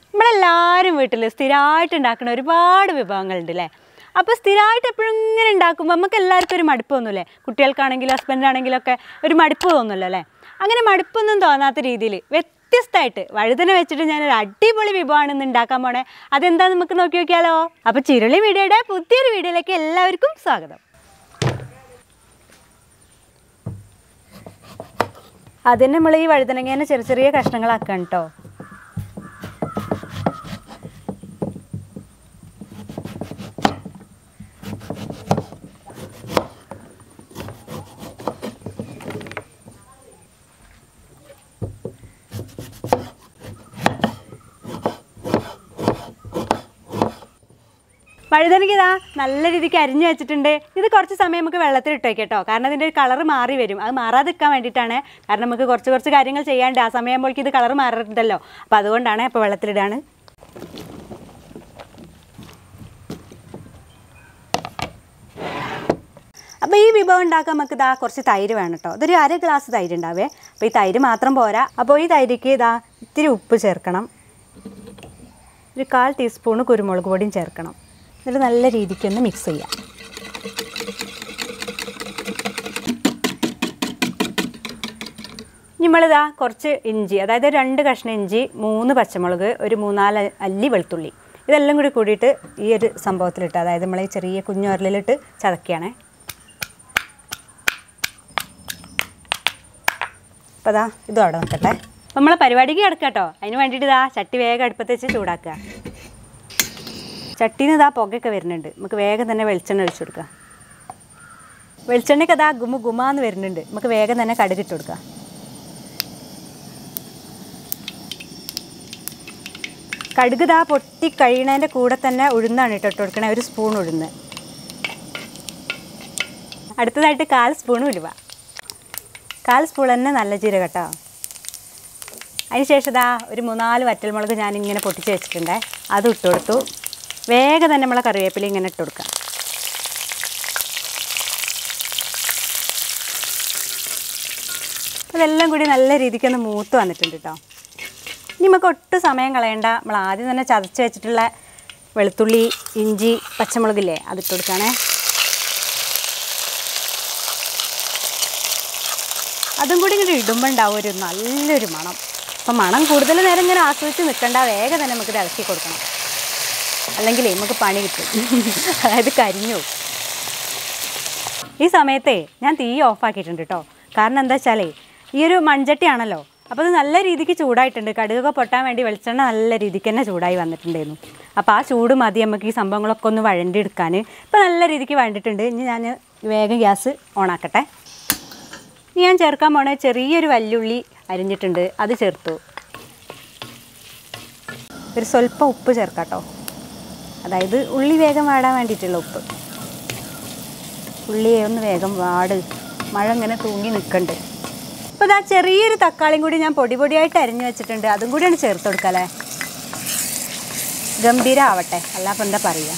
നമ്മളെല്ലാവരും വീട്ടിൽ സ്ഥിരമായിട്ട് ഉണ്ടാക്കുന്ന ഒരുപാട് വിഭവങ്ങളുണ്ട് അല്ലേ അപ്പോൾ സ്ഥിരമായിട്ട് എപ്പോഴും ഇങ്ങനെ ഉണ്ടാക്കുമ്പോൾ നമുക്ക് എല്ലാവർക്കും ഒരു മടുപ്പ് തോന്നുമല്ലേ കുട്ടികൾക്കാണെങ്കിലും ഹസ്ബൻഡാണെങ്കിലും ഒക്കെ ഒരു മടുപ്പ് തോന്നുമല്ലോ അല്ലേ അങ്ങനെ മടുപ്പൊന്നും തോന്നാത്ത രീതിയിൽ വ്യത്യസ്തമായിട്ട് വഴുതന വെച്ചിട്ട് ഞാനൊരു അടിപൊളി വിഭവമാണ് ഇന്ന് ഉണ്ടാക്കാൻ പോണേ അതെന്താ നമുക്ക് നോക്കി നോക്കിയാലോ അപ്പോൾ ചിരുളി വീഡിയോയുടെ പുതിയൊരു വീഡിയോയിലേക്ക് എല്ലാവർക്കും സ്വാഗതം അതിന് നമ്മൾ ഈ വഴുതനങ്ങേനെ ചെറിയ ചെറിയ കഷ്ണങ്ങളാക്കാം കേട്ടോ വഴുതനങ്ങ ഇതാ നല്ല രീതിക്ക് അരിഞ്ഞു വെച്ചിട്ടുണ്ട് ഇത് കുറച്ച് സമയം നമുക്ക് വെള്ളത്തിൽ ഇട്ട് വയ്ക്കാം കേട്ടോ കാരണം ഇതിൻ്റെ ഒരു കളർ മാറി വരും അത് മാറാതിരിക്കാൻ വേണ്ടിയിട്ടാണ് കാരണം നമുക്ക് കുറച്ച് കുറച്ച് കാര്യങ്ങൾ ചെയ്യാണ്ട് ആ സമയമ്പോഴേക്ക് ഇത് കളർ മാറിയിട്ടുണ്ടല്ലോ അപ്പോൾ അതുകൊണ്ടാണ് അപ്പോൾ വെള്ളത്തിലിടാണ് അപ്പോൾ ഈ വിഭവം ഉണ്ടാക്കാൻ നമുക്ക് ഇതാ കുറച്ച് തൈര് വേണം കേട്ടോ ഇതൊരു അര ഗ്ലാസ് തൈര് ഉണ്ടാവേ അപ്പോൾ ഈ തൈര് മാത്രം പോരാ അപ്പോൾ ഈ തൈരിക്ക് ഇതാ ഇത്തിരി ഉപ്പ് ചേർക്കണം ഒരു കാൽ ടീസ്പൂണ് കുരുമുളക് പൊടിയും ചേർക്കണം എന്നിട്ട് നല്ല രീതിക്ക് ഒന്ന് മിക്സ് ചെയ്യാം നമ്മളിതാ കുറച്ച് ഇഞ്ചി അതായത് രണ്ട് കഷ്ണം ഇഞ്ചി മൂന്ന് പച്ചമുളക് ഒരു മൂന്നാല് അല്ലി വെളുത്തുള്ളി ഇതെല്ലാം കൂടി കൂടിയിട്ട് ഈ ഒരു സംഭവത്തിലിട്ട് അതായത് നമ്മൾ ഈ ചെറിയ കുഞ്ഞുരലിലിട്ട് ചതക്കുകയാണേ അപ്പോൾ അതാ ഇതും അവിടെ നിൽക്കട്ടെ അപ്പം നമ്മളെ പരിപാടിക്ക് കിടക്കാം കേട്ടോ അതിന് വേണ്ടിയിട്ട് ഇതാ ചട്ടി വേഗം അടുപ്പത്ത് വെച്ച് ചൂടാക്കുക ചട്ടിന്ന് ഇതാ പുകയൊക്കെ വരുന്നുണ്ട് നമുക്ക് വേഗം തന്നെ വെളിച്ചെണ്ണ ഒഴിച്ചു കൊടുക്കുക വെളിച്ചെണ്ണയ്ക്ക് അതാ ഗുമ ഗുമാന്ന് വരുന്നുണ്ട് നമുക്ക് വേഗം തന്നെ കടുകിട്ട് കൊടുക്കുക കടുക് ഇതാ പൊട്ടി കഴിയണതിൻ്റെ കൂടെ തന്നെ ഉഴുന്നാണ് ഇട്ട് ഇട്ട് കൊടുക്കണേ ഒരു സ്പൂൺ ഉഴുന്ന് അടുത്തതായിട്ട് കാൽ സ്പൂൺ ഉലുവ കാൽ സ്പൂൺ തന്നെ നല്ല ജീരകം കേട്ടോ അതിനുശേഷം ഇതാ ഒരു മൂന്നാല് വറ്റൽമുളക് ഞാനിങ്ങനെ പൊട്ടിച്ച് വെച്ചിട്ടുണ്ട് അത് ഇട്ട് കൊടുത്തു വേഗം തന്നെ നമ്മളെ കറിവേപ്പില ഇങ്ങനെ ഇട്ട് കൊടുക്കാം ഇതെല്ലാം കൂടി നല്ല രീതിക്ക് ഒന്ന് മൂത്ത് വന്നിട്ടുണ്ട് കേട്ടോ ഇനി നമുക്ക് ഒട്ടും സമയം കളയണ്ട നമ്മൾ ആദ്യം തന്നെ ചതച്ച് വെച്ചിട്ടുള്ള വെളുത്തുള്ളി ഇഞ്ചി പച്ചമുളകില്ലേ അതിട്ട് കൊടുക്കുകയാണേ അതും കൂടി ഇങ്ങനെ ഇടുമ്പോൾ ഉണ്ടാവും ഒരു നല്ലൊരു മണം അപ്പം മണം കൂടുതൽ നേരം ഇങ്ങനെ ആസ്വദിച്ച് നിൽക്കണ്ട വേഗം തന്നെ നമുക്കിത് ഇളക്കി കൊടുക്കണം അല്ലെങ്കിൽ നമുക്ക് പണി കിട്ടും അതായത് കരിഞ്ഞു പോകും. ഈ സമയത്തെ ഞാൻ തീ ഓഫാക്കിയിട്ടുണ്ട് കേട്ടോ കാരണം എന്താ വെച്ചാലേ ഈ ഒരു മൺചട്ടിയാണല്ലോ അപ്പോൾ അത് നല്ല രീതിക്ക് ചൂടായിട്ടുണ്ട് കടുകൊക്കെ പൊട്ടാൻ വേണ്ടി വെളിച്ചെണ്ണ നല്ല രീതിക്ക് തന്നെ ചൂടായി വന്നിട്ടുണ്ടായിരുന്നു അപ്പോൾ ആ ചൂട് മതി നമുക്ക് ഈ സംഭവങ്ങളൊക്കെ ഒന്ന് വഴണ്ടിയെടുക്കാൻ ഇപ്പോൾ നല്ല രീതിക്ക് വഴണ്ടിട്ടുണ്ട് ഇനി ഞാൻ വേഗം ഗ്യാസ് ഓണാക്കട്ടെ ഇനി ഞാൻ ചേർക്കാൻ പോണേ ചെറിയൊരു വല്യുള്ളി അരിഞ്ഞിട്ടുണ്ട് അത് ചേർത്തു ഒരു സ്വല്പം ഉപ്പ് ചേർക്കാം കേട്ടോ അതായത് ഉള്ളി വേഗം വാടാൻ വേണ്ടിയിട്ടുള്ള ഉപ്പ് ഉള്ളിയെ ഒന്ന് വേഗം വാട് മഴ ഇങ്ങനെ തൂങ്ങി നിൽക്കണ്ട് അപ്പോൾ ഇതാ ചെറിയൊരു തക്കാളിയും കൂടി ഞാൻ പൊടി പൊടിയായിട്ട് അരിഞ്ഞു വെച്ചിട്ടുണ്ട് അതും കൂടിയാണ് ചേർത്ത് കൊടുക്കല്ലേ ഗംഭീര ആവട്ടെ അല്ല അപ്പം എന്താ പറയുക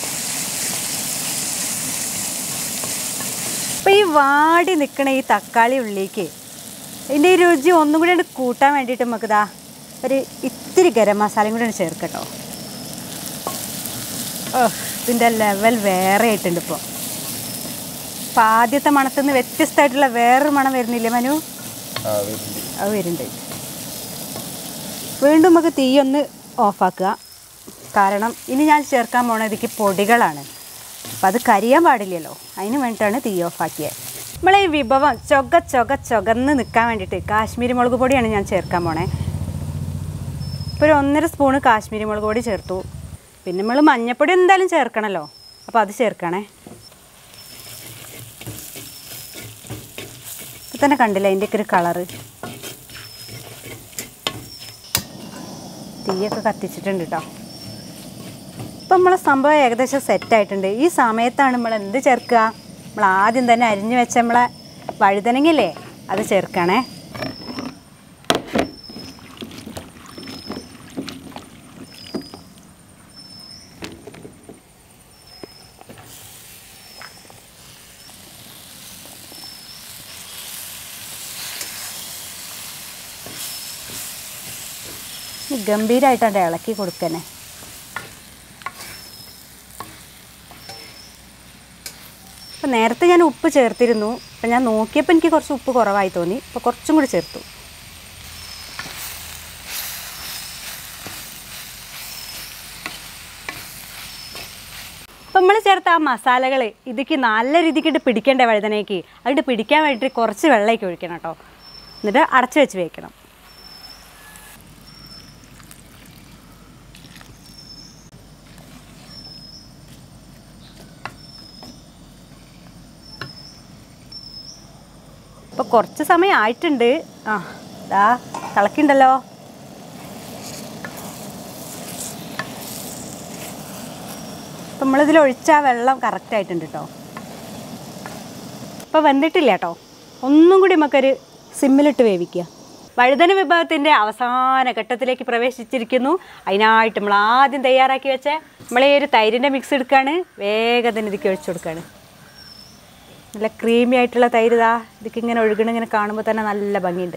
അപ്പോൾ ഈ വാടി നിൽക്കണ ഈ തക്കാളി ഉള്ളിക്ക് ഇതിൻ്റെ ഈ രുചി ഒന്നും കൂടി ഒന്ന് കൂട്ടാൻ വേണ്ടിയിട്ട് നമുക്ക് ഇതാ ഒരു ഇത്തിരി ഗരം മസാലയും കൂടി ഒന്ന് ചേർക്കട്ടോ ഓ ഇതിൻ്റെ ലെവൽ വേറെ ആയിട്ടുണ്ട് ഇപ്പോൾ അപ്പോൾ ആദ്യത്തെ മണത്തിൽ നിന്ന് വ്യത്യസ്തമായിട്ടുള്ള വേറൊരു മണം വരുന്നില്ലേ മനു അത് വരുന്നുണ്ട് വീണ്ടും നമുക്ക് തീ ഒന്ന് ഓഫാക്കുക കാരണം ഇനി ഞാൻ ചേർക്കാൻ പോണത് ഇതിക്ക് പൊടികളാണ് അപ്പം അത് കരിയാൻ പാടില്ലല്ലോ അതിന് വേണ്ടിയിട്ടാണ് തീ ഓഫാക്കിയത് നമ്മളെ ഈ വിഭവം ചൊക ചൊക ചൊകന്ന് നിൽക്കാൻ വേണ്ടിയിട്ട് കാശ്മീരി മുളക് പൊടിയാണ് ഞാൻ ചേർക്കാൻ പോണേ ഇപ്പോൾ ഒരു ഒന്നര സ്പൂണ് കാശ്മീരി മുളക് പൊടി ചേർത്തു പിന്നെ നമ്മൾ മഞ്ഞൾപ്പൊടി എന്തായാലും ചേർക്കണമല്ലോ അപ്പോൾ അത് ചേർക്കണേ ഇപ്പം തന്നെ കണ്ടില്ല അതിൻ്റെയൊക്കെ ഒരു കളറ് തീയൊക്കെ കത്തിച്ചിട്ടുണ്ട് കേട്ടോ ഇപ്പം നമ്മളെ സംഭവം ഏകദേശം സെറ്റായിട്ടുണ്ട് ഈ സമയത്താണ് നമ്മൾ എന്ത് ചേർക്കുക നമ്മൾ ആദ്യം തന്നെ അരിഞ്ഞു വെച്ച നമ്മളെ വഴുതനങ്ങില്ലേ അത് ചേർക്കണേ ഗംഭീരമായിട്ടാണ് ഇളക്കി കൊടുക്കണേ അപ്പോൾ നേരത്തെ ഞാൻ ഉപ്പ് ചേർത്തിരുന്നു അപ്പം ഞാൻ നോക്കിയപ്പോൾ എനിക്ക് കുറച്ച് ഉപ്പ് കുറവായി തോന്നി അപ്പോൾ കുറച്ചും കൂടി ചേർത്തു അപ്പം നമ്മൾ ചേർത്ത ആ മസാലകൾ ഇതിക്ക് നല്ല രീതിക്ക് പിടിക്കേണ്ട വഴുതനയ്ക്ക് അതിട്ട് പിടിക്കാൻ വേണ്ടിയിട്ട് കുറച്ച് വെള്ളമൊക്കെ ഒഴിക്കണം കേട്ടോ എന്നിട്ട് അടച്ചു വെച്ച് വയ്ക്കണം ഇപ്പോൾ കുറച്ച് സമയം ആയിട്ടുണ്ട് ആ ദാ തിളക്കുണ്ടല്ലോ അപ്പം നമ്മളിതിൽ ഒഴിച്ച ആ വെള്ളം കറക്റ്റ് ആയിട്ടുണ്ട് കേട്ടോ ഇപ്പോൾ വെന്തിട്ടില്ല കേട്ടോ ഒന്നും കൂടി നമുക്കൊരു സിമ്മിലിട്ട് വേവിക്കുക വഴുതന വിഭവത്തിൻ്റെ അവസാന ഘട്ടത്തിലേക്ക് പ്രവേശിച്ചിരിക്കുന്നു അതിനായിട്ട് നമ്മൾ ആദ്യം തയ്യാറാക്കി വെച്ച നമ്മളെ ഈ ഒരു തൈരിൻ്റെ മിക്സ് എടുക്കുകയാണ് വേഗം തന്നെ ഇതിലേക്ക് ഒഴിച്ചു കൊടുക്കുകയാണ് നല്ല ക്രീമി ആയിട്ടുള്ള തൈര് ഇതാ ഇതിക്ക് ഇങ്ങനെ ഒഴുകണ ഇങ്ങനെ കാണുമ്പോൾ തന്നെ നല്ല ഭംഗിയുണ്ട്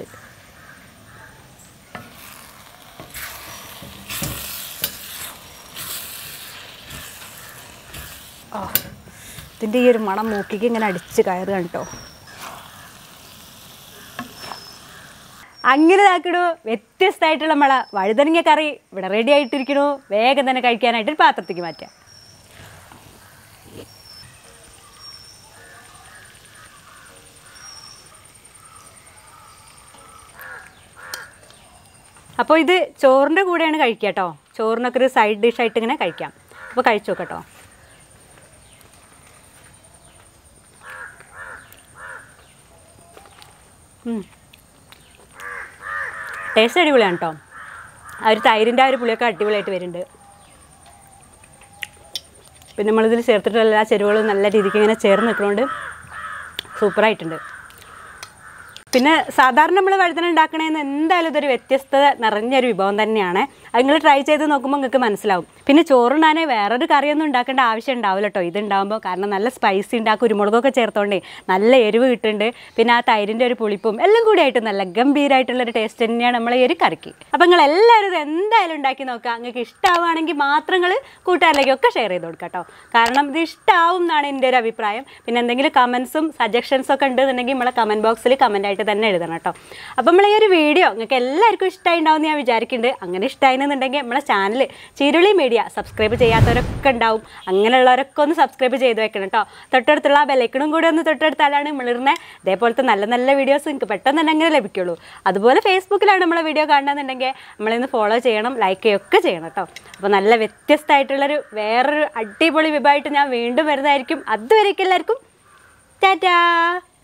ആ ഇതിൻ്റെ ഈ ഒരു മണം മൂക്കിക്ക് ഇങ്ങനെ അടിച്ച് കയറുകയാണ് കേട്ടോ അങ്ങനെ ഇതാക്കണു വ്യത്യസ്തമായിട്ടുള്ള നമ്മളെ വഴുതനങ്ങ കറി ഇവിടെ റെഡി ആയിട്ടിരിക്കണു വേഗം തന്നെ കഴിക്കാനായിട്ട് ഒരു പാത്രത്തേക്ക് മാറ്റാം അപ്പോൾ ഇത് ചോറിൻ്റെ കൂടെയാണ് കഴിക്കുക കേട്ടോ ചോറിനൊക്കെ ഒരു സൈഡ് ഡിഷായിട്ട് ഇങ്ങനെ കഴിക്കാം അപ്പോൾ കഴിച്ചു നോക്കട്ടോ ടേസ്റ്റ് അടിപൊളിയാണ് കേട്ടോ ആ ഒരു തൈരിൻ്റെ ആ ഒരു പുളിയൊക്കെ അടിപൊളിയായിട്ട് വരുന്നുണ്ട് പിന്നെ നമ്മളിതിൽ ചേർത്തിട്ടുള്ള എല്ലാ ചേരുവകളും നല്ല രീതിക്ക് ഇങ്ങനെ ചേർന്ന് നിൽക്കുന്നതുകൊണ്ട് സൂപ്പറായിട്ടുണ്ട് പിന്നെ സാധാരണ നമ്മൾ വഴുതന ഉണ്ടാക്കണേന്ന് എന്തായാലും ഇതൊരു വ്യത്യസ്തത നിറഞ്ഞൊരു വിഭവം തന്നെയാണ് അത് നിങ്ങൾ ട്രൈ ചെയ്ത് നോക്കുമ്പോൾ നിങ്ങൾക്ക് മനസ്സിലാവും പിന്നെ ചോറുണ്ടാനേ വേറൊരു കറിയൊന്നും ഉണ്ടാക്കേണ്ട ആവശ്യം ഉണ്ടാവില്ല കേട്ടോ ഇതുണ്ടാകുമ്പോൾ കാരണം നല്ല സ്പൈസി ഉണ്ടാക്കും കുരുമുളകൊക്കെ ചേർത്തോണ്ടേ നല്ല എരിവ് കിട്ടുന്നുണ്ട് പിന്നെ ആ തൈരിൻ്റെ ഒരു പുളിപ്പും എല്ലാം കൂടി ആയിട്ട് നല്ല ഗംഭീരമായിട്ടുള്ളൊരു ടേസ്റ്റ് തന്നെയാണ് നമ്മളെ ഈ ഒരു കറിക്ക് അപ്പോൾ നിങ്ങൾ എല്ലാവരും ഇത് എന്തായാലും ഉണ്ടാക്കി നോക്കുക നിങ്ങൾക്ക് ഇഷ്ടമാവുകയാണെങ്കിൽ മാത്രം നിങ്ങൾ കൂട്ടുകാരിലേക്കൊക്കെ ഷെയർ ചെയ്ത് കൊടുക്കുക കേട്ടോ കാരണം ഇത് ഇഷ്ടമാവും എന്നാണ് എൻ്റെ ഒരു അഭിപ്രായം പിന്നെ എന്തെങ്കിലും കമൻസും സജഷൻസും ഒക്കെ ഉണ്ടെന്നുണ്ടെങ്കിൽ നമ്മളെ കമൻറ്റ് ബോക്സിൽ കമൻ്റ് ആയിട്ട് തന്നെ എഴുതണം കേട്ടോ അപ്പം നമ്മൾ ഈ ഒരു വീഡിയോ നിങ്ങൾക്ക് എല്ലാവർക്കും ഇഷ്ടമായി ഉണ്ടാവും ഞാൻ വിചാരിക്കുന്നുണ്ട് അങ്ങനെ ഇഷ്ടമായിരുന്നുണ്ടെങ്കിൽ നമ്മളെ ചാനൽ ചീരുളി മീഡിയ സബ്സ്ക്രൈബ് ചെയ്യാത്തവരൊക്കെ ഉണ്ടാവും അങ്ങനെയുള്ളവരൊക്കെ ഒന്ന് സബ്സ്ക്രൈബ് ചെയ്ത് വെക്കണം കേട്ടോ തൊട്ടടുത്തുള്ള ആ ബെലൈക്കണും കൂടി ഒന്ന് തൊട്ടടുത്താലാണ് നമ്മളിരുന്ന ഇതേപോലത്തെ നല്ല നല്ല വീഡിയോസ് നിങ്ങൾക്ക് പെട്ടെന്ന് തന്നെ അങ്ങനെ ലഭിക്കുള്ളൂ അതുപോലെ ഫേസ്ബുക്കിലാണ് നമ്മളെ വീഡിയോ കാണുന്നുണ്ടെങ്കിൽ നമ്മളിന്ന് ഫോളോ ചെയ്യണം ലൈക്ക് ചെയ്യുകയൊക്കെ ചെയ്യണം കേട്ടോ അപ്പോൾ നല്ല വ്യത്യസ്തമായിട്ടുള്ളൊരു വേറൊരു അടിപൊളി വിഭവമായിട്ട് ഞാൻ വീണ്ടും വരുന്നതായിരിക്കും അതുവരേക്കും എല്ലാവർക്കും ടാറ്റാ